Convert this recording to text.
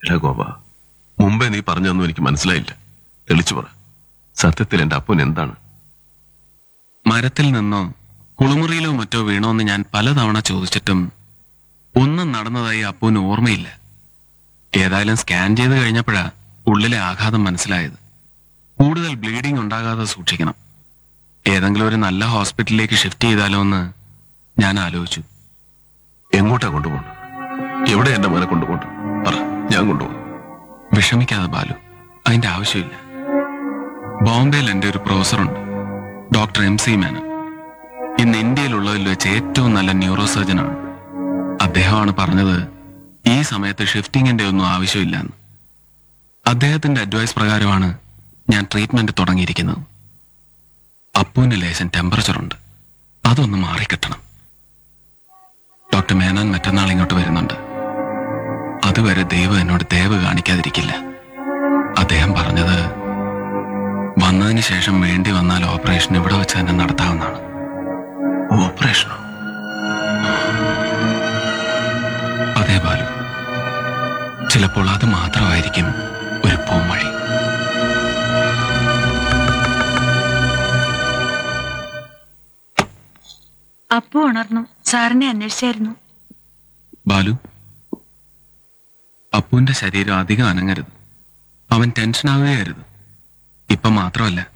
എടാ ഗോപ മുമ്പേ നീ പറഞ്ഞൊന്നും എനിക്ക് മനസ്സിലായില്ല തെളിച്ചു പറ സത്യത്തിൽ എന്റെ അപ്പൻ എന്താണ് മരത്തിൽ നിന്നോ കുളിമുറിയിലോ മറ്റോ വീണോന്ന് ഞാൻ പലതവണ ചോദിച്ചിട്ടും ഒന്നും നടന്നതായി അപ്പുവിന് ഓർമ്മയില്ല ഏതായാലും സ്കാൻ ചെയ്ത് കഴിഞ്ഞപ്പോഴാ ഉള്ളിലെ ആഘാതം മനസ്സിലായത് കൂടുതൽ ബ്ലീഡിംഗ് ഉണ്ടാകാതെ സൂക്ഷിക്കണം ഏതെങ്കിലും ഒരു നല്ല ഹോസ്പിറ്റലിലേക്ക് ഷിഫ്റ്റ് ചെയ്താലോ എന്ന് ഞാൻ ആലോചിച്ചു എങ്ങോട്ടാ കൊണ്ടുപോകണം എവിടെ എന്റെ മോനെ കൊണ്ടുപോകണം പറ ഞാൻ കൊണ്ടുപോകും വിഷമിക്കാതെ ബാലു അതിന്റെ ആവശ്യമില്ല ബോംബെയിൽ എൻ്റെ ഒരു പ്രൊഫസറുണ്ട് ഡോക്ടർ എം സി മേനൻ ഇന്ന് ഇന്ത്യയിലുള്ളതിൽ വെച്ച് ഏറ്റവും നല്ല ന്യൂറോ സർജനാണ് അദ്ദേഹമാണ് പറഞ്ഞത് ഈ സമയത്ത് ഷിഫ്റ്റിങ്ങിന്റെ ഒന്നും ആവശ്യമില്ലെന്ന് അദ്ദേഹത്തിന്റെ അഡ്വൈസ് പ്രകാരമാണ് ഞാൻ ട്രീറ്റ്മെന്റ് തുടങ്ങിയിരിക്കുന്നത് അപ്പുവിന് ലേശം ടെമ്പറേച്ചർ ഉണ്ട് അതൊന്ന് മാറിക്കിട്ടണം ഡോക്ടർ മേനൻ മറ്റന്നാൾ ഇങ്ങോട്ട് വരുന്നുണ്ട് അതുവരെ ദൈവം എന്നോട് ദയവ് കാണിക്കാതിരിക്കില്ല അദ്ദേഹം പറഞ്ഞത് വന്നതിന് ശേഷം വേണ്ടി വന്നാൽ ഓപ്പറേഷൻ ഇവിടെ വെച്ച് തന്നെ നടത്താവുന്നതാണ് ഓപ്പറേഷനോ അതേ ബാലു ചിലപ്പോൾ അത് മാത്രമായിരിക്കും ഒരു പോംവഴി അപ്പു ഉണർന്നു സാറിനെ അന്വേഷിച്ചായിരുന്നു ബാലു അപ്പുവിന്റെ ശരീരം അധികം അനങ്ങരുത് അവൻ ടെൻഷൻ ആവുകയരുത് ഇപ്പം മാത്രമല്ല